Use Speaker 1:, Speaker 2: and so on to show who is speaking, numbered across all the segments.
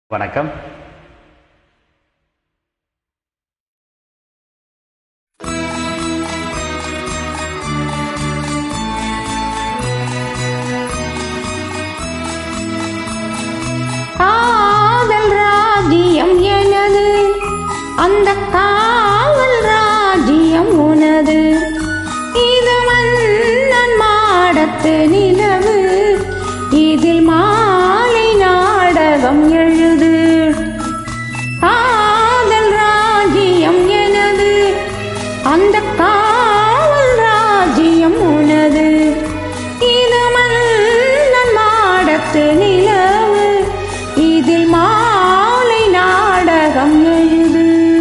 Speaker 1: வணக்கம்
Speaker 2: காதல் ராஜ்யம் எனது அந்த காவல் ராஜ்யம் உனது இது மன்னன் மாடத்து நிலவு இதில் மாலை நாடகம் எழுது காதல் ராஜ்யம் எனது அந்த காவல் ராஜ்யம் உனது இது மன்னன் மாடத்து நிலவு இதில் மாலை நாடகம் எழுது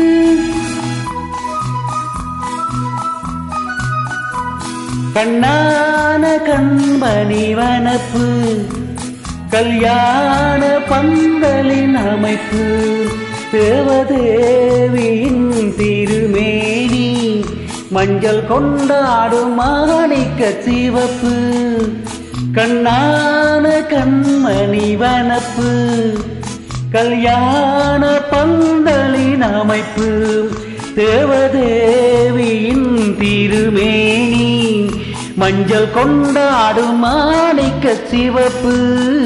Speaker 1: கண்ணான கண்மணி வனப்பு கல்யாண பந்தலின் அமைப்பு தேவதேவியின் திருமேனி மஞ்சள் கொண்டாடும் மாணிக்க சிவப்பு கண்ணான கண்மணி வனப்பு கல்யாண பந்தலின் அமைப்பு தேவதேவியின் திருமேனி மஞ்சள் கொண்டாடும் மாணிக்க சிவப்பு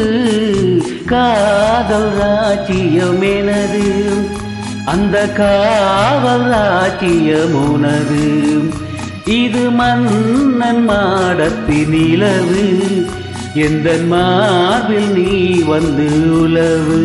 Speaker 1: காதல் ராஜ்யம் எனது அந்த காவல் ராஜ்யம் உனது இது மன்னன் மாடத்தி நிலவு எந்த மார்பில் நீ வந்து உலவு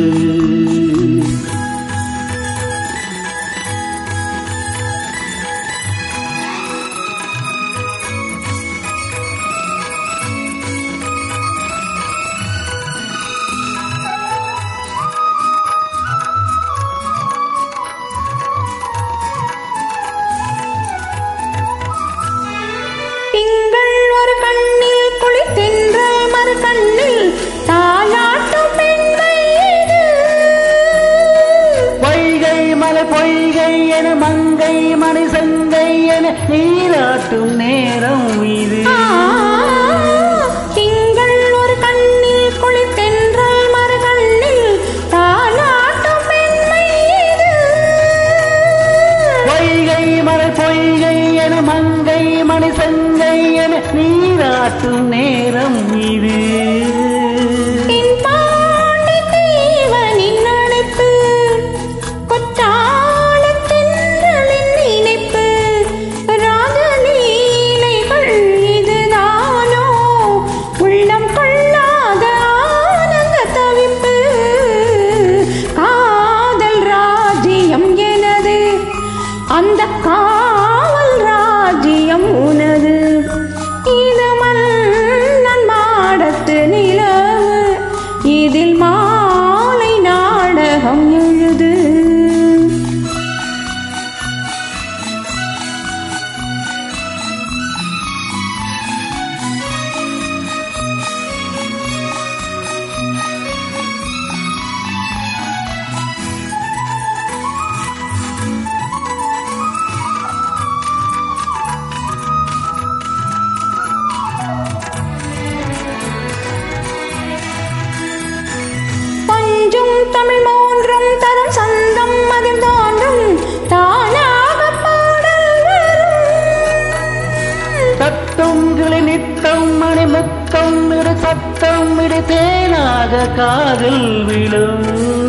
Speaker 2: திங்கள் ஒரு கண்ணில் குளித்தென்ற மறு கண்ணில் தாலாட்டும் பெண்கள் இது.
Speaker 1: பொய்கை மலை பொய்கை என மங்கை மணி சங்கை என நீராட்டும் நேரம் இது
Speaker 2: ஆ, திங்கள் ஒரு கண்ணில் குளித்தென்ற மறு கண்ணில் தாலாட்டும் பெண்மை இது.
Speaker 1: பொய்கை மலை பொய்கை என மங்கை மணி சங்கை என நீராட்டும் நேரம் இது
Speaker 2: தென்பாண்டி தேவனின் அழைப்பு, கொற்றாலத் தென்றலின் நினைப்பு, ராஜலீலைகள் இதுதானோ, உள்ளம் கொள்ளாத ஆனந்த தவிப்பு. காதல் ராஜ்யம் எனது அந்த காவல் ராஜ்யம் உனது இது மன்னன் மாடத்து நிலவு இதில் மாலை நாடகம் எழுது பஞ்சும் தமிழ் மூன்றும் தரும் சந்தம் அதில் தோன்றும் தானாக பாடல் வரும்
Speaker 1: சத்தம் கிளி நித்தம் மணி முத்தம் இரு சத்தம் இரு தேனாக காதில் விழும்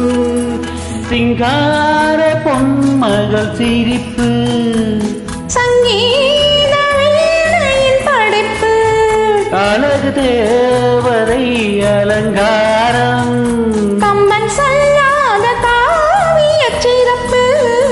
Speaker 1: சிங்கார பொன்மகள் சிரிப்பு
Speaker 2: சங்கீத வீணையின் படைப்பு
Speaker 1: அழகு தேவதை அலங்காரம்
Speaker 2: கம்பன் சொல்லாத காவிய சிறப்பு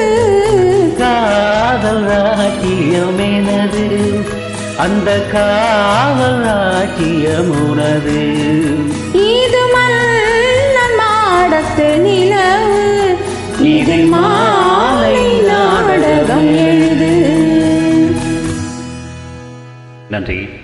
Speaker 1: காதல் ராஜ்யம் எனது அந்த காவல் ராஜ்யம் உனது
Speaker 2: இது மன்னன் மாடத்து நிலவு இதில் மாலை நாடகம் எழுது
Speaker 1: நன்றி